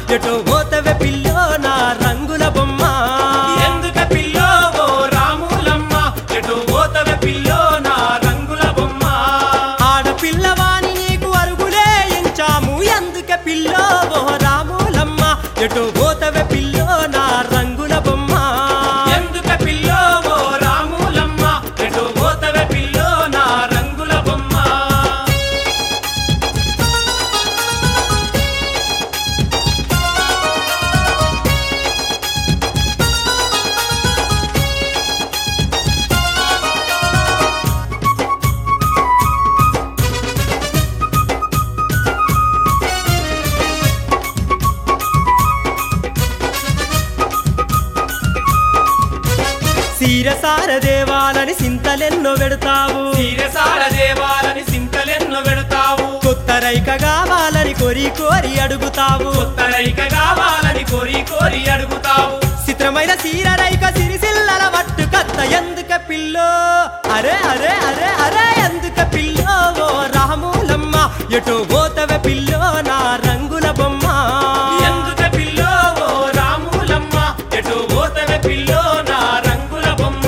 ఎటో పోతవే పిల్లో నా రంగుల బొమ్మ ఎందుక పిల్లో ఓ రాములమ్మ ఎటు పోతవే పిల్లో నా రంగుల బొమ్మ ఆడపిల్లవాని నీకు అరుగులే ఎంచాము ఎందుకే పిల్లో ఓ రాములమ్మ ఎటో పోతవే పిల్లో నా రంగుల బొమ్మ ఎందుక పిల్లో ఓ రాములమ్మ ఎటు పోతవే పిల్లో నా రంగుల బొమ్మ సీరసార దేవాలని సింతలెన్నో పెడతావు తీరసాల దేవాలని సింతలెన్నో పెడతావు కొత్త రైక కావాలని కోరి కోరి అడుగుతావు కొత్త రైక కావాలని కోరి కోరి అడుగుతావు చిత్రమైన సీర రైక సిరిసిల్లల వట్టు కత్త ఎందుక పిల్లో అరే అరే అరే అరే ఎందుక పిల్లో ఓ రాములమ్మ ఎటో పోతవే పిల్లో నా రంగుల బొమ్మ ఎందుక పిల్లో ఓ రాములమ్మ ఎటు పోతవే పిల్లో నా రంగుల బొమ్మ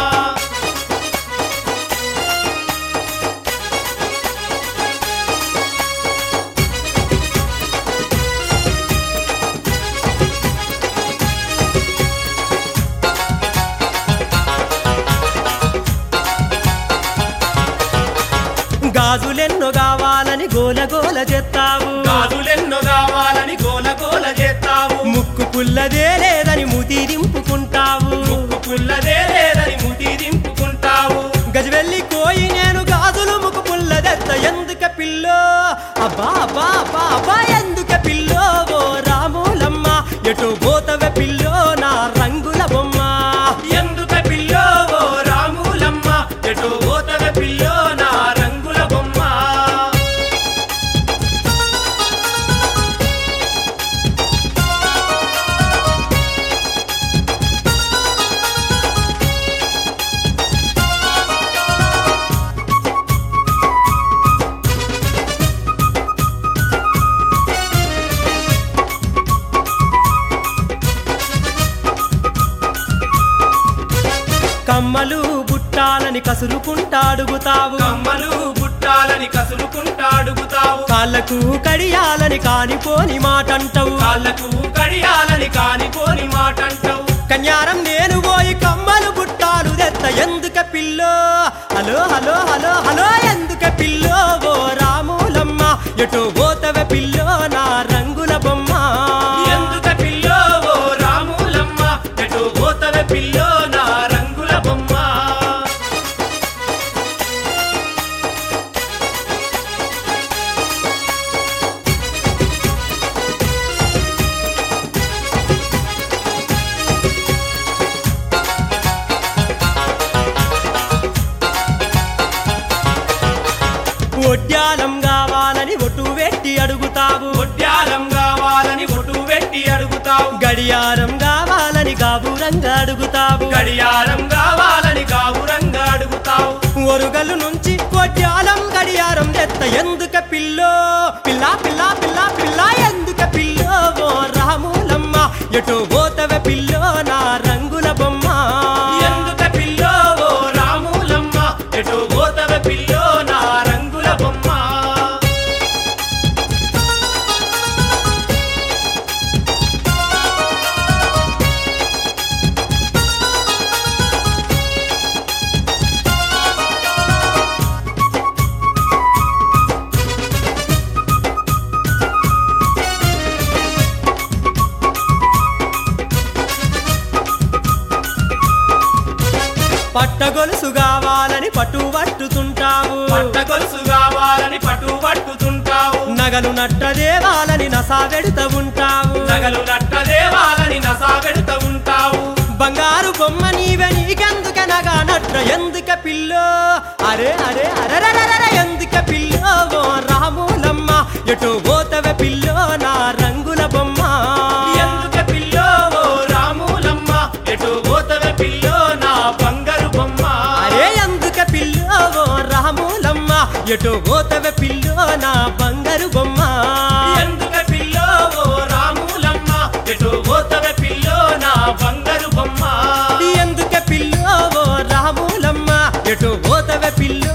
గాజులెన్నో కావాలని గోల గోల చేస్తావు గాజులెన్నో కావాలని గోల గోల చేస్తావు ముక్కు పుల్లదే లేదని ముతి దింపుకుంటావు ముక్కు పుల్లదే లేదని ముటి దింపుకుంటావు గజవెల్లి కోయి నేను గాజులు ముక్కు పుల్లదెత్త ఎందుక పిల్లో అబ్బా అబ్బా అబ్బా అబ్బా ఎందుక పిల్లో ఓ రాములమ్మ ఎటు పోతవే పిల్లో నా రంగుల బొమ్మ ఎందుక పిల్లో ఓ రాములమ్మ ఎటు పోతవే పిల్లో నా రంగుల బొమ్మ కమ్మలు బుట్టాలని కసురుకుంటా అడుగుతావు కమ్మలు బుట్టాలని కసురుకుంటా అడుగుతావు కాళ్ళకు కడియాలని కానిపోని మాటంటావు కాళ్ళకు కడియాలని కానిపోని మాటంటావు కన్యారం నేను పోయి కమ్మలు బుట్టాలు తెత్త ఎందుక పిల్లో హలో హలో హలో హలో ఎందుక పిల్లో ఓ రాములమ్మ ఎటు పోతవే పిల్లో నా రంగుల బొమ్మ ఎందుక పిల్లో ఓ రాములమ్మ ఎటు పోతవే పిల్లో నా రంగుల బొమ్మ ఒడ్యాలం కావాలని ఒటు పెట్టి అడుగుతావు ఒడ్యాలం కావాలని ఒటు పెట్టి అడుగుతావు గడియారం కావాలని గాబురంగా అడుగుతావు గడియారం కావాలని కావురంగా అడుగుతావు ఒరుగలు నుంచి కొట్యాలం గడియారం తెత్త ఎందుక పిల్లో పిల్ల పిల్ల పిల్ల పిల్ల ఎందుక పిల్లో ఓ రాములమ్మ ఎటు పోతవే పిల్లో నా రంగుల బొమ్మ ఎందుక పిల్లో ఓ రాములమ్మ ఎటు పోతవే పిల్లో నా రంగుల బొమ్మ పట్టగొలుసు కావాలని పట్టు పట్టుతుంటావు పట్ట గొలుసు కావాలని పట్టు పట్టుతుంటావు నగలు నట్ట దేవాలని నసా వెడుత ఉంటావు నగలు నట్ట దేవాలని నసాగెడుత ఉంటావు బంగారు బొమ్మ నీవే నీకెందుక నగా నట్ట ఎందుక పిల్లో అరే అరే అరరరర ఎందుక పిల్లో ఓ రాములమ్మ ఎటు పోతవే పిల్లో నా రంగుల బొమ్మ ఎందుక పిల్లో ఓ రాములమ్మ ఎటు పోతవే పిల్లో నా బంగారు బొమ్మ అరే ఎందుక పిల్లో ఓ రాములమ్మ ఎటు పోతవే పిల్లో నా బంగారు బొమ్మ ఎందుక పిల్లో ఓ రాములమ్మ పోతవే పిల్లో